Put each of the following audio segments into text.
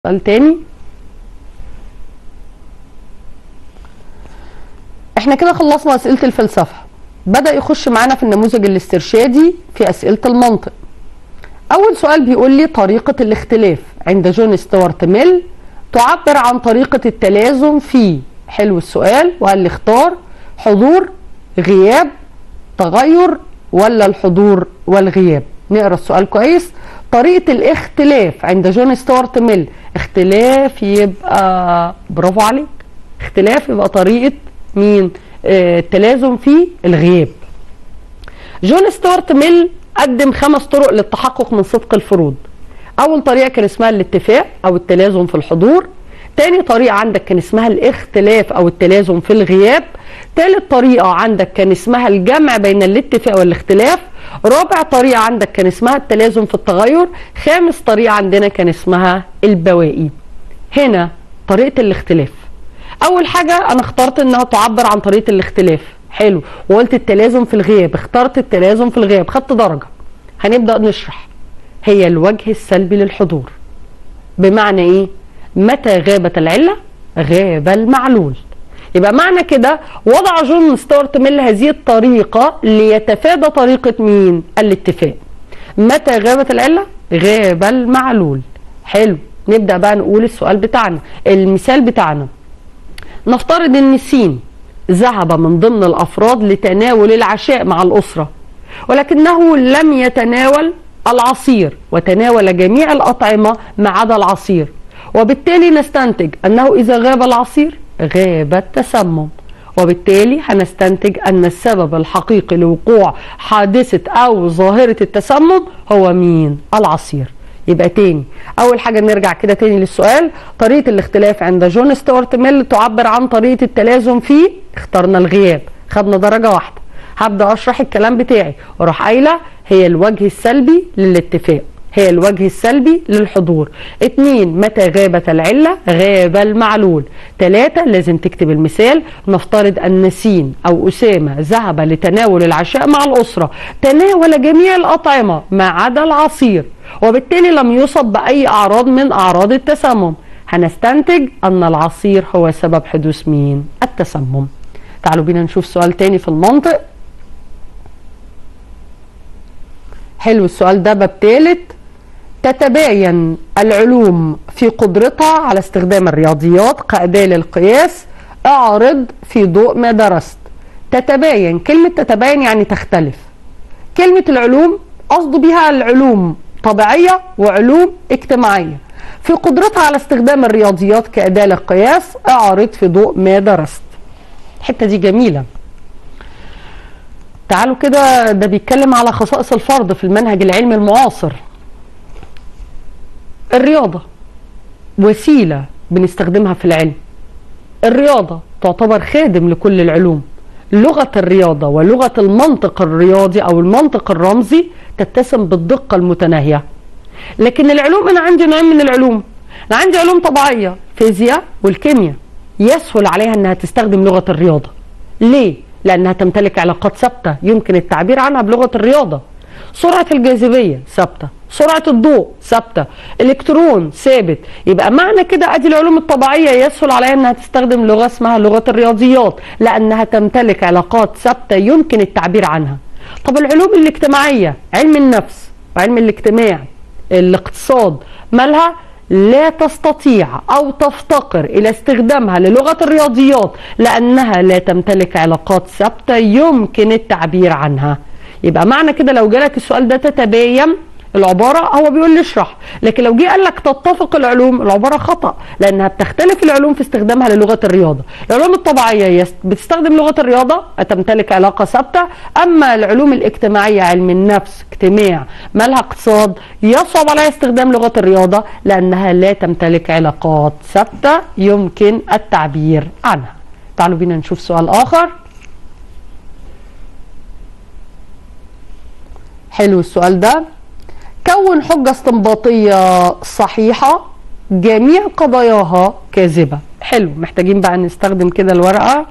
سؤال تاني احنا كده خلصنا اسئله الفلسفه بدا يخش معانا في النموذج الاسترشادي في اسئله المنطق اول سؤال بيقول لي طريقه الاختلاف عند جون ستوارت ميل تعبر عن طريقه التلازم في حلو السؤال وقال لي اختار حضور غياب تغير ولا الحضور والغياب نقرا السؤال كويس طريقه الاختلاف عند جون ستوارت ميل اختلاف يبقى برافو عليك اختلاف يبقى طريقه مين آه التلازم في الغياب جون ستوارت ميل قدم خمس طرق للتحقق من صدق الفروض اول طريقه كان اسمها الاتفاق او التلازم في الحضور تاني طريقة عندك كان اسمها الاختلاف أو التلازم في الغياب تالت طريقة عندك كان اسمها الجمع بين الاتفاق والاختلاف رابع طريقة عندك كان اسمها التلازم في التغير خامس طريقة عندنا كان اسمها البوائي هنا طريقة الاختلاف أول حاجة أنا اخترت إنها تعبر عن طريقة الاختلاف حلو وقلت التلازم في الغياب اخترت التلازم في الغياب خدت درجة هنبدأ نشرح هي الوجه السلبي للحضور بمعنى ايه متى غابت العلة غاب المعلول يبقى معنى كده وضع جون ستوارت ميل هذه الطريقة ليتفادى طريقة مين الاتفاق متى غابت العلة غاب المعلول حلو نبدأ بقى نقول السؤال بتاعنا المثال بتاعنا نفترض ان سين ذهب من ضمن الافراد لتناول العشاء مع الاسره ولكنه لم يتناول العصير وتناول جميع الاطعمه ما عدا العصير وبالتالي نستنتج انه اذا غاب العصير غاب التسمم وبالتالي هنستنتج ان السبب الحقيقي لوقوع حادثه او ظاهره التسمم هو مين العصير يبقى تاني اول حاجه نرجع كده تاني للسؤال طريقه الاختلاف عند جون ستوارت ميل تعبر عن طريقه التلازم في اخترنا الغياب خدنا درجه واحده هبدا اشرح الكلام بتاعي واروح قايله هي الوجه السلبي للاتفاق هي الوجه السلبي للحضور اتنين متى غابت العلة غاب المعلول تلاتة لازم تكتب المثال نفترض أن سين أو أسامة ذهب لتناول العشاء مع الأسرة تناول جميع الأطعمة ما عدا العصير وبالتالي لم يصب بأي أعراض من أعراض التسمم هنستنتج أن العصير هو سبب حدوث مين التسمم تعالوا بينا نشوف سؤال تاني في المنطق حلو السؤال ده باب تالت تتباين العلوم في قدرتها على استخدام الرياضيات كأداة للقياس اعرض في ضوء ما درست تتباين كلمة تتباين يعني تختلف كلمة العلوم قصده بها العلوم طبيعية وعلوم اجتماعية في قدرتها على استخدام الرياضيات كأداة للقياس اعرض في ضوء ما درست الحتة دي جميلة تعالوا كده ده بيتكلم على خصائص الفرد في المنهج العلمي المعاصر الرياضة وسيلة بنستخدمها في العلم الرياضة تعتبر خادم لكل العلوم لغة الرياضة ولغة المنطق الرياضي أو المنطق الرمزي تتسم بالدقة المتناهية لكن العلوم أنا عندي نوعين من العلوم أنا عندي علوم طبيعية فيزياء والكيمياء يسهل عليها أنها تستخدم لغة الرياضة ليه؟ لأنها تمتلك علاقات ثابتة يمكن التعبير عنها بلغة الرياضة سرعة الجاذبية ثابتة سرعة الضوء ثابتة الكترون ثابت يبقى معنى كده ادي العلوم الطبيعية يسهل عليها انها تستخدم لغة اسمها لغة الرياضيات لانها تمتلك علاقات ثابتة يمكن التعبير عنها طب العلوم الاجتماعية علم النفس وعلم الاجتماع الاقتصاد مالها لا تستطيع او تفتقر الى استخدامها للغه الرياضيات لانها لا تمتلك علاقات ثابته يمكن التعبير عنها يبقى معنى كده لو جالك السؤال ده تتباين العبارة هو بيقول لي اشرح لكن لو جه قال لك تتفق العلوم العبارة خطأ لأنها بتختلف العلوم في استخدامها للغة الرياضة العلوم الطبيعية بتستخدم لغة الرياضة تمتلك علاقة ثابتة أما العلوم الاجتماعية علم النفس اجتماع مالها اقتصاد يصعب عليها استخدام لغة الرياضة لأنها لا تمتلك علاقات ثابتة يمكن التعبير عنها تعالوا بينا نشوف سؤال آخر حلو السؤال ده كون حجة استنباطية صحيحة جميع قضاياها كاذبة حلو محتاجين بقى نستخدم كده الورقة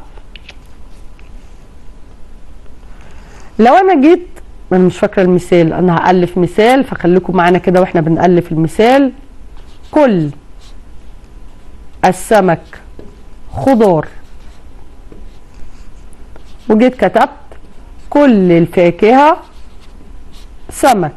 لو انا جيت انا مش فاكرة المثال انا هألف مثال فخليكم معانا كده واحنا بنألف المثال كل السمك خضار وجيت كتبت كل الفاكهة سمك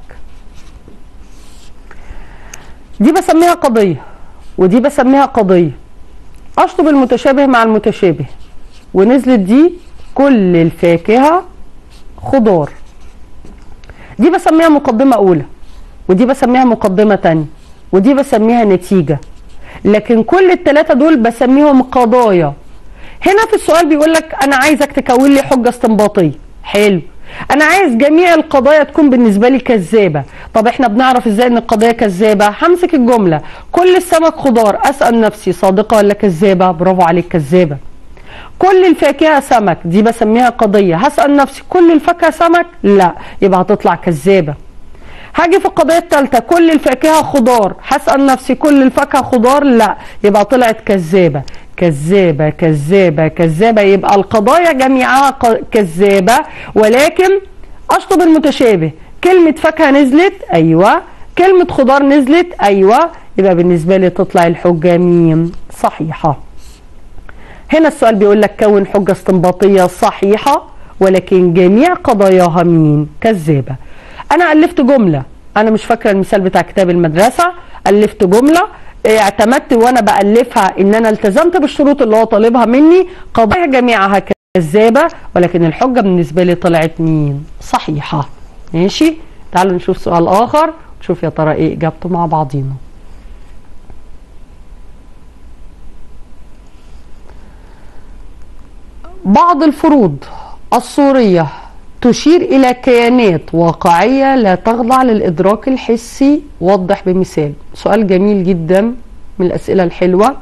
دي بسميها قضية ودي بسميها قضية أشطب المتشابه مع المتشابه ونزلت دي كل الفاكهة خضار دي بسميها مقدمة أولى ودي بسميها مقدمة تانية ودي بسميها نتيجة لكن كل التلاتة دول بسميهم قضايا هنا في السؤال بيقول لك أنا عايزك تكون لي حجة استنباطية حلو انا عايز جميع القضايا تكون بالنسبه لي كذابه طب احنا بنعرف ازاي ان القضيه كذابه همسك الجمله كل السمك خضار اسال نفسي صادقه ولا كذابه برافو عليك كذابه كل الفاكهه سمك دي بسميها قضيه هسال نفسي كل الفاكهه سمك لا يبقى هتطلع كذابه هاجي في القضيه الثالثه كل الفاكهه خضار هسال نفسي كل الفاكهه خضار لا يبقى طلعت كذابه كذابه كذابه كذابه يبقى القضايا جميعها ق- كذابه ولكن اشطب المتشابه كلمه فاكهه نزلت ايوه كلمه خضار نزلت ايوه يبقى بالنسبه لي تطلع الحجه مين صحيحه هنا السؤال بيقول لك كون حجة استنباطية صحيحة ولكن جميع قضاياها مين كذابة أنا ألفت جملة أنا مش فاكرة المثال بتاع كتاب المدرسة ألفت جملة إيه، اعتمدت وأنا بألفها إن أنا التزمت بالشروط اللي هو طالبها مني قضايا جميعها كذابة ولكن الحجة بالنسبة لي طلعت مين صحيحة ماشي تعالوا نشوف سؤال آخر نشوف يا ترى إيه إجابته مع بعضينا بعض الفروض الصورية تشير إلى كيانات واقعية لا تخضع للإدراك الحسي وضح بمثال سؤال جميل جدا من الأسئلة الحلوة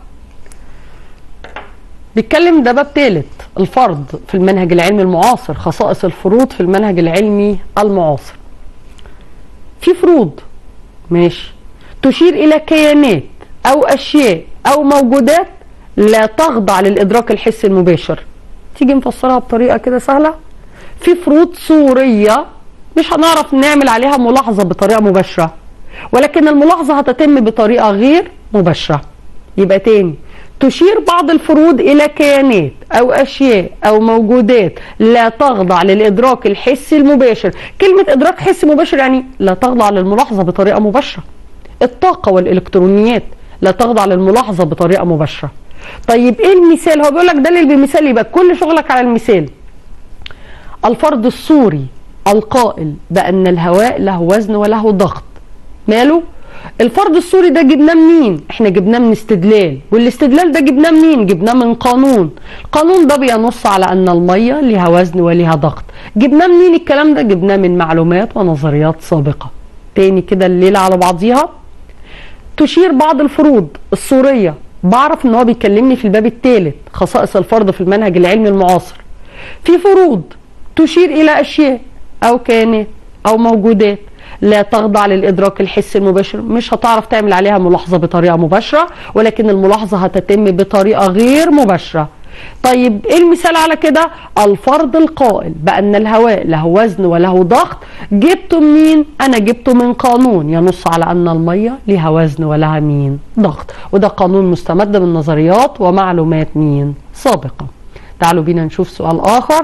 بيتكلم ده باب ثالث الفرض في المنهج العلمي المعاصر خصائص الفروض في المنهج العلمي المعاصر في فروض ماشي تشير إلى كيانات أو أشياء أو موجودات لا تخضع للإدراك الحسي المباشر تيجي نفسرها بطريقة كده سهلة في فروض صورية مش هنعرف نعمل عليها ملاحظة بطريقة مباشرة ولكن الملاحظة هتتم بطريقة غير مباشرة يبقى تاني تشير بعض الفروض إلى كيانات أو أشياء أو موجودات لا تخضع للإدراك الحسي المباشر كلمة إدراك حسي مباشر يعني لا تخضع للملاحظة بطريقة مباشرة الطاقة والإلكترونيات لا تخضع للملاحظة بطريقة مباشرة طيب ايه المثال هو بيقول لك دلل بمثال يبقى كل شغلك على المثال الفرد الصوري القائل بأن الهواء له وزن وله ضغط ماله الفرد الصوري ده جبناه منين احنا جبناه من استدلال والاستدلال ده جبناه منين جبناه من قانون القانون ده بينص على ان الميه ليها وزن وليها ضغط جبناه منين الكلام ده جبناه من معلومات ونظريات سابقه تاني كده الليله على بعضيها تشير بعض الفروض الصوريه بعرف ان هو بيكلمني في الباب الثالث خصائص الفرد في المنهج العلمي المعاصر في فروض تشير الى اشياء او كيانات او موجودات لا تخضع للادراك الحسي المباشر مش هتعرف تعمل عليها ملاحظه بطريقه مباشره ولكن الملاحظه هتتم بطريقه غير مباشره طيب ايه المثال على كده الفرد القائل بان الهواء له وزن وله ضغط جبته منين انا جبته من قانون ينص على ان الميه لها وزن ولها مين ضغط وده قانون مستمد من نظريات ومعلومات مين سابقه تعالوا بينا نشوف سؤال اخر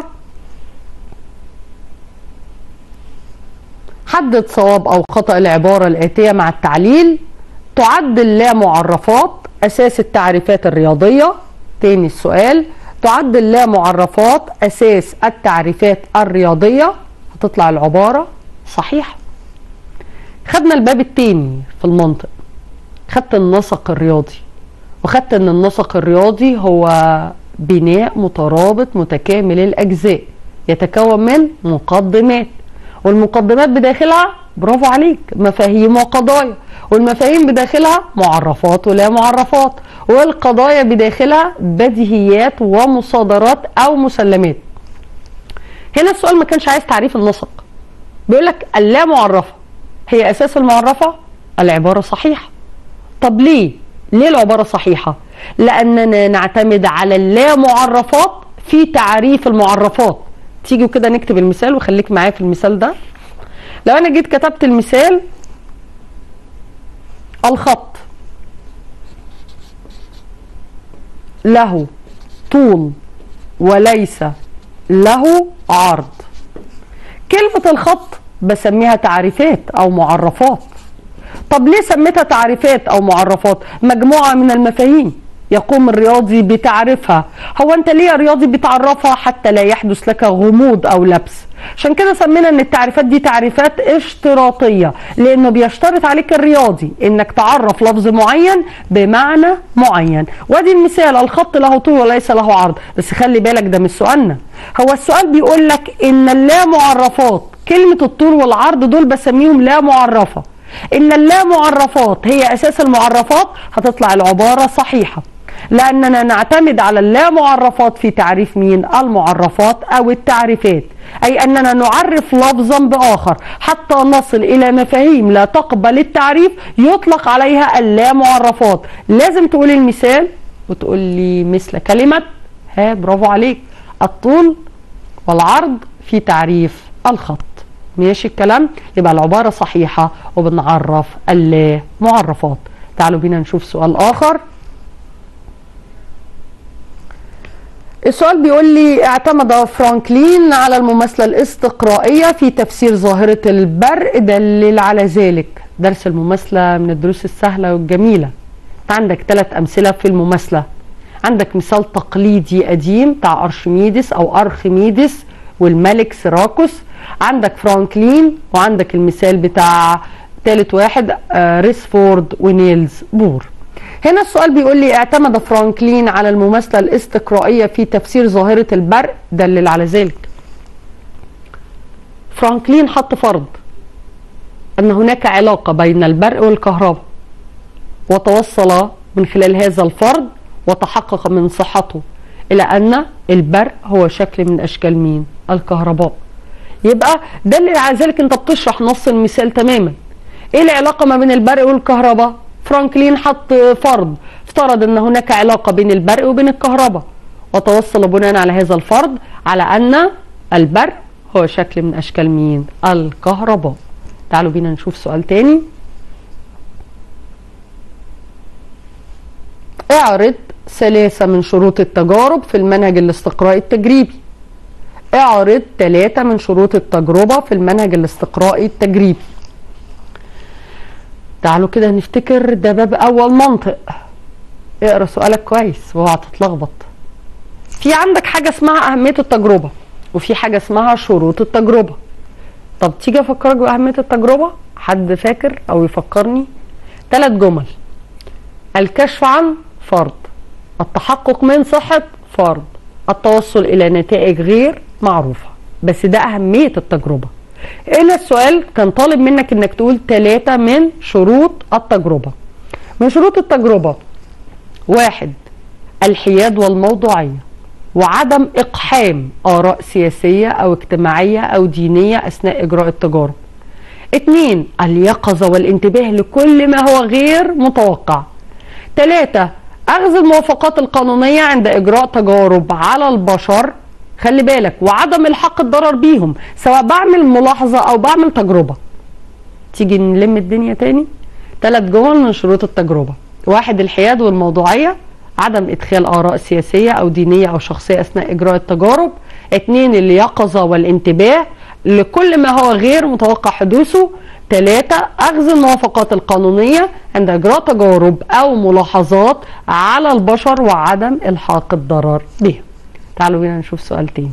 حدد صواب او خطا العباره الاتيه مع التعليل تعد اللا معرفات اساس التعريفات الرياضيه تاني السؤال تعد اللا معرفات اساس التعريفات الرياضيه هتطلع العباره صحيحه خدنا الباب التاني في المنطق خدت النسق الرياضي وخدت ان النسق الرياضي هو بناء مترابط متكامل الاجزاء يتكون من مقدمات والمقدمات بداخلها برافو عليك مفاهيم وقضايا والمفاهيم بداخلها معرفات ولا معرفات والقضايا بداخلها بديهيات ومصادرات او مسلمات هنا السؤال ما كانش عايز تعريف النسق بيقول لك اللا معرفه هي اساس المعرفه العباره صحيحه طب ليه ليه العباره صحيحه لاننا نعتمد على اللا معرفات في تعريف المعرفات تيجوا كده نكتب المثال وخليك معايا في المثال ده لو انا جيت كتبت المثال الخط له طول وليس له عرض كلمة الخط بسميها تعريفات أو معرفات طب ليه سميتها تعريفات أو معرفات مجموعة من المفاهيم يقوم الرياضي بتعريفها هو انت ليه يا رياضي بتعرفها حتى لا يحدث لك غموض او لبس عشان كده سمينا ان التعريفات دي تعريفات اشتراطية لانه بيشترط عليك الرياضي انك تعرف لفظ معين بمعنى معين وادي المثال الخط له طول وليس له عرض بس خلي بالك ده مش سؤالنا هو السؤال بيقول لك ان اللا معرفات كلمة الطول والعرض دول بسميهم لا معرفة ان اللا معرفات هي اساس المعرفات هتطلع العبارة صحيحة لأننا نعتمد على اللامعرفات في تعريف مين المعرفات أو التعريفات أي أننا نعرف لفظا بآخر حتى نصل إلى مفاهيم لا تقبل التعريف يطلق عليها اللامعرفات لازم تقول المثال وتقول لي مثل كلمة ها برافو عليك الطول والعرض في تعريف الخط ماشي الكلام يبقى العبارة صحيحة وبنعرف اللامعرفات تعالوا بينا نشوف سؤال آخر السؤال بيقول لي اعتمد فرانكلين على المماثلة الاستقرائية في تفسير ظاهرة البرق دلل على ذلك درس المماثلة من الدروس السهلة والجميلة عندك ثلاث أمثلة في المماثلة عندك مثال تقليدي قديم بتاع أرشميدس أو أرخميدس والملك سيراكوس عندك فرانكلين وعندك المثال بتاع ثالث واحد آه ريسفورد ونيلز بور هنا السؤال بيقول لي اعتمد فرانكلين على المماثلة الاستقرائية في تفسير ظاهرة البرق دلل على ذلك فرانكلين حط فرض أن هناك علاقة بين البرق والكهرباء وتوصل من خلال هذا الفرض وتحقق من صحته إلى أن البرق هو شكل من أشكال مين؟ الكهرباء يبقى دلل على ذلك أنت بتشرح نص المثال تماما إيه العلاقة ما بين البرق والكهرباء؟ فرانكلين حط فرض افترض ان هناك علاقه بين البرق وبين الكهرباء وتوصل بناء على هذا الفرض على ان البرق هو شكل من اشكال مين الكهرباء تعالوا بينا نشوف سؤال تاني اعرض ثلاثة من شروط التجارب في المنهج الاستقرائي التجريبي اعرض ثلاثة من شروط التجربة في المنهج الاستقرائي التجريبي تعالوا كده نفتكر ده باب اول منطق اقرا سؤالك كويس واوعى تتلخبط في عندك حاجه اسمها اهميه التجربه وفي حاجه اسمها شروط التجربه طب تيجي افكرك باهميه التجربه حد فاكر او يفكرني ثلاث جمل الكشف عن فرض التحقق من صحه فرض التوصل الى نتائج غير معروفه بس ده اهميه التجربه هنا السؤال كان طالب منك انك تقول ثلاثة من شروط التجربة من شروط التجربة واحد الحياد والموضوعية وعدم إقحام آراء سياسية أو اجتماعية أو دينية أثناء إجراء التجارب اثنين اليقظة والانتباه لكل ما هو غير متوقع ثلاثة أخذ الموافقات القانونية عند إجراء تجارب على البشر خلي بالك وعدم الحق الضرر بيهم سواء بعمل ملاحظة أو بعمل تجربة تيجي نلم الدنيا تاني ثلاث جمل من شروط التجربة واحد الحياد والموضوعية عدم إدخال آراء سياسية أو دينية أو شخصية أثناء إجراء التجارب اثنين اليقظة والانتباه لكل ما هو غير متوقع حدوثه ثلاثة أخذ الموافقات القانونية عند إجراء تجارب أو ملاحظات على البشر وعدم إلحاق الضرر بهم تعالوا بينا نشوف سؤال تاني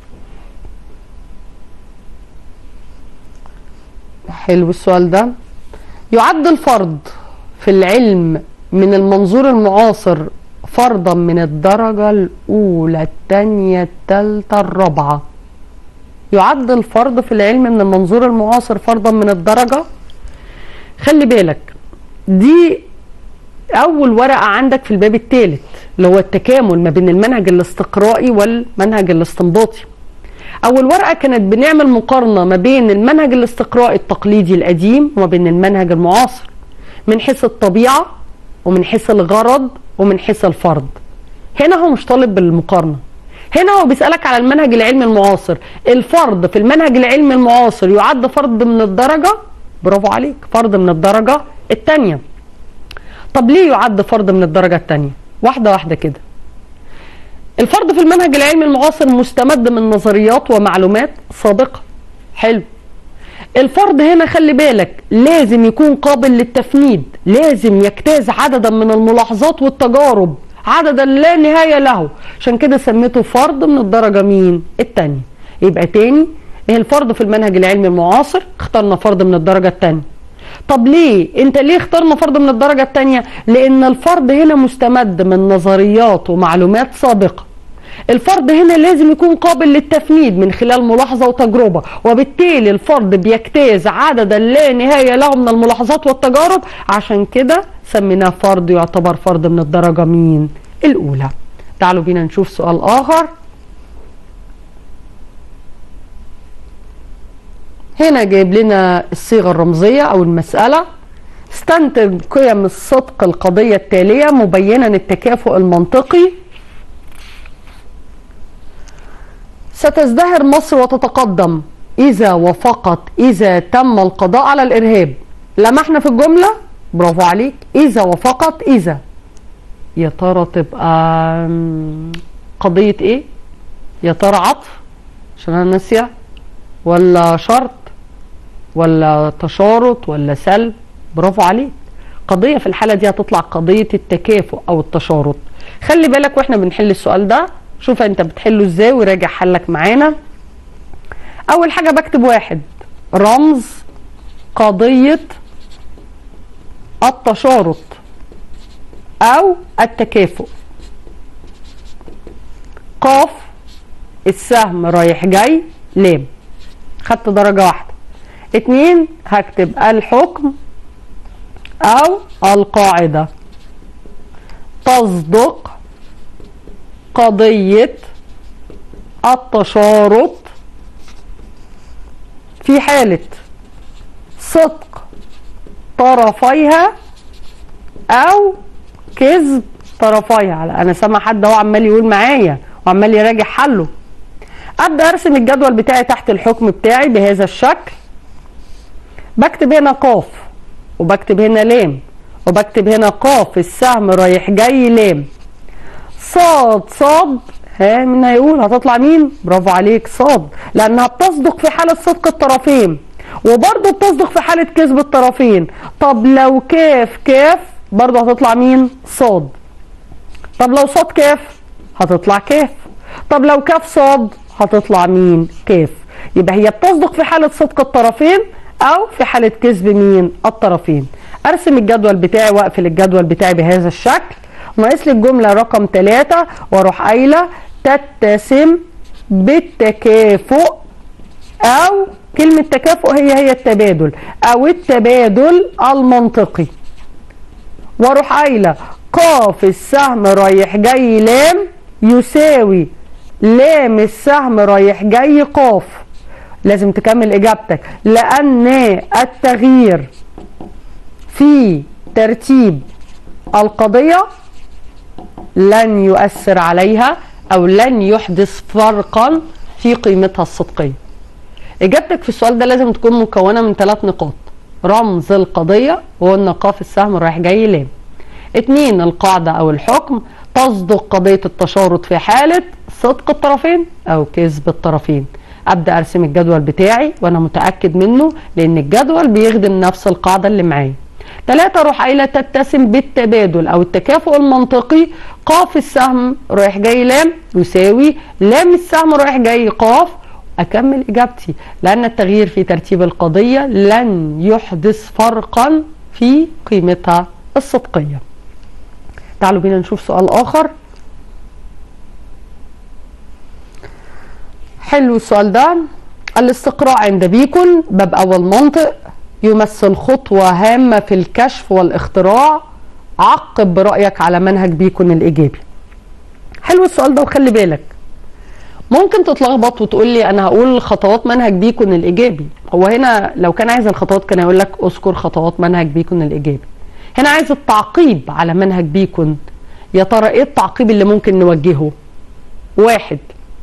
حلو السؤال ده يعد الفرض في العلم من المنظور المعاصر فرضا من الدرجة الأولى الثانية الثالثة الرابعة يعد الفرض في العلم من المنظور المعاصر فرضا من الدرجة خلي بالك دي أول ورقة عندك في الباب الثالث اللي هو التكامل ما بين المنهج الاستقرائي والمنهج الاستنباطي اول ورقه كانت بنعمل مقارنه ما بين المنهج الاستقرائي التقليدي القديم وما بين المنهج المعاصر من حيث الطبيعه ومن حيث الغرض ومن حيث الفرض هنا هو مش طالب بالمقارنه هنا هو بيسالك على المنهج العلمي المعاصر الفرض في المنهج العلمي المعاصر يعد فرض من الدرجه برافو عليك فرض من الدرجه الثانيه طب ليه يعد فرض من الدرجه الثانيه واحده واحده كده الفرض في المنهج العلمي المعاصر مستمد من نظريات ومعلومات سابقة حلو الفرض هنا خلي بالك لازم يكون قابل للتفنيد لازم يجتاز عددا من الملاحظات والتجارب عددا لا نهاية له عشان كده سميته فرض من الدرجة مين التانية يبقى تاني ايه الفرض في المنهج العلمي المعاصر اخترنا فرض من الدرجة التانية طب ليه انت ليه اخترنا فرض من الدرجة التانية لان الفرض هنا مستمد من نظريات ومعلومات سابقة الفرد هنا لازم يكون قابل للتفنيد من خلال ملاحظة وتجربة وبالتالي الفرد بيجتاز عددا لا نهاية له من الملاحظات والتجارب عشان كده سميناه فرد يعتبر فرد من الدرجة مين الأولى تعالوا بينا نشوف سؤال آخر هنا جايب لنا الصيغة الرمزية أو المسألة استنتج قيم الصدق القضية التالية مبينا التكافؤ المنطقي ستزدهر مصر وتتقدم إذا وفقط إذا تم القضاء على الإرهاب لمحنا في الجملة برافو عليك إذا وفقط إذا يا ترى تبقى قضية إيه؟ يا ترى عطف عشان أنا ناسية ولا شرط ولا تشارط ولا سلب برافو عليك قضية في الحالة دي هتطلع قضية التكافؤ أو التشارط خلي بالك واحنا بنحل السؤال ده شوف انت بتحله ازاي وراجع حلك معانا اول حاجه بكتب واحد رمز قضيه التشارط او التكافؤ قاف السهم رايح جاي لام خدت درجه واحده اتنين هكتب الحكم او القاعده تصدق قضية التشارط في حالة صدق طرفيها أو كذب طرفيها أنا سامع حد هو عمال يقول معايا وعمال يراجع حله أبدأ أرسم الجدول بتاعي تحت الحكم بتاعي بهذا الشكل بكتب هنا قاف وبكتب هنا لام وبكتب هنا قاف السهم رايح جاي لام صاد صاد ها مين هيقول هتطلع مين برافو عليك صاد لانها بتصدق في حاله صدق الطرفين وبرضه بتصدق في حاله كذب الطرفين طب لو كاف كاف برضه هتطلع مين صاد طب لو صاد كاف هتطلع كاف طب لو كاف صاد هتطلع مين كاف يبقى هي بتصدق في حاله صدق الطرفين او في حاله كذب مين الطرفين ارسم الجدول بتاعي واقفل الجدول بتاعي بهذا الشكل ناقص لي الجمله رقم ثلاثة واروح قايله تتسم بالتكافؤ او كلمه تكافؤ هي هي التبادل او التبادل المنطقي واروح قايله قاف السهم رايح جاي لام يساوي لام السهم رايح جاي قاف لازم تكمل اجابتك لان التغيير في ترتيب القضيه لن يؤثر عليها او لن يحدث فرقا في قيمتها الصدقيه اجابتك في السؤال ده لازم تكون مكونه من ثلاث نقاط رمز القضيه وقلنا قاف السهم رايح جاي لام اتنين القاعده او الحكم تصدق قضيه التشارط في حاله صدق الطرفين او كذب الطرفين ابدا ارسم الجدول بتاعي وانا متاكد منه لان الجدول بيخدم نفس القاعده اللي معايا ثلاثة روح قايلة تتسم بالتبادل أو التكافؤ المنطقي قاف السهم رايح جاي لام يساوي لام السهم رايح جاي قاف أكمل إجابتي لأن التغيير في ترتيب القضية لن يحدث فرقا في قيمتها الصدقية تعالوا بينا نشوف سؤال آخر حلو السؤال ده الاستقراء عند بيكون باب أول منطق يمثل خطوة هامة في الكشف والاختراع عقب برأيك على منهج بيكون الإيجابي حلو السؤال ده وخلي بالك ممكن تتلخبط وتقول لي انا هقول خطوات منهج بيكون الايجابي هو هنا لو كان عايز الخطوات كان هيقول لك اذكر خطوات منهج بيكون الايجابي هنا عايز التعقيب على منهج بيكون يا ترى ايه التعقيب اللي ممكن نوجهه واحد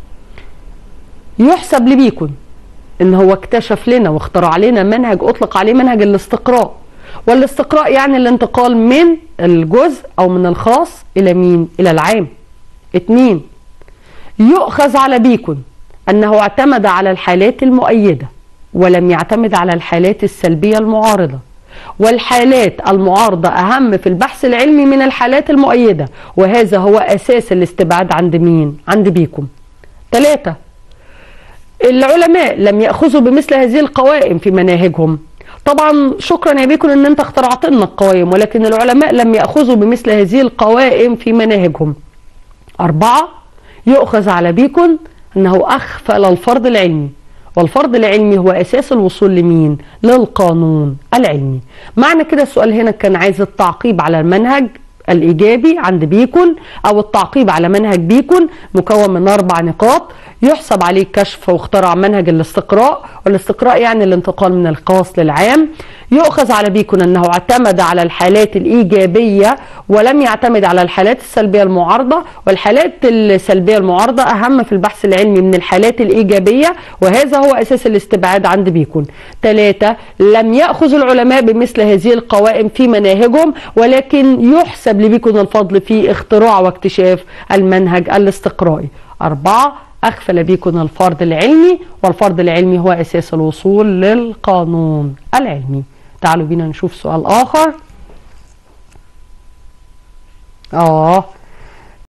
يحسب لبيكون ان هو اكتشف لنا واخترع لنا منهج اطلق عليه منهج الاستقراء والاستقراء يعني الانتقال من الجزء او من الخاص الى مين الى العام اتنين يؤخذ على بيكون أنه اعتمد على الحالات المؤيدة ولم يعتمد على الحالات السلبية المعارضة والحالات المعارضة أهم في البحث العلمي من الحالات المؤيدة وهذا هو أساس الاستبعاد عند مين؟ عند بيكم ثلاثة العلماء لم يأخذوا بمثل هذه القوائم في مناهجهم طبعا شكرا يا بيكون ان انت اخترعت لنا القوائم ولكن العلماء لم يأخذوا بمثل هذه القوائم في مناهجهم أربعة يؤخذ على بيكون أنه أخفل الفرض العلمي والفرض العلمي هو أساس الوصول لمين؟ للقانون العلمي معنى كده السؤال هنا كان عايز التعقيب على المنهج الإيجابي عند بيكون أو التعقيب على منهج بيكون مكون من أربع نقاط يحسب عليه كشف واختراع منهج الاستقراء والاستقراء يعني الانتقال من الخاص للعام يؤخذ على بيكون أنه اعتمد على الحالات الإيجابية ولم يعتمد على الحالات السلبية المعارضة والحالات السلبية المعارضة أهم في البحث العلمي من الحالات الإيجابية وهذا هو أساس الاستبعاد عند بيكون ثلاثة لم يأخذ العلماء بمثل هذه القوائم في مناهجهم ولكن يحسب لبيكون الفضل في اختراع واكتشاف المنهج الاستقرائي أربعة أغفل بيكون الفرض العلمي والفرض العلمي هو أساس الوصول للقانون العلمي تعالوا بينا نشوف سؤال آخر آه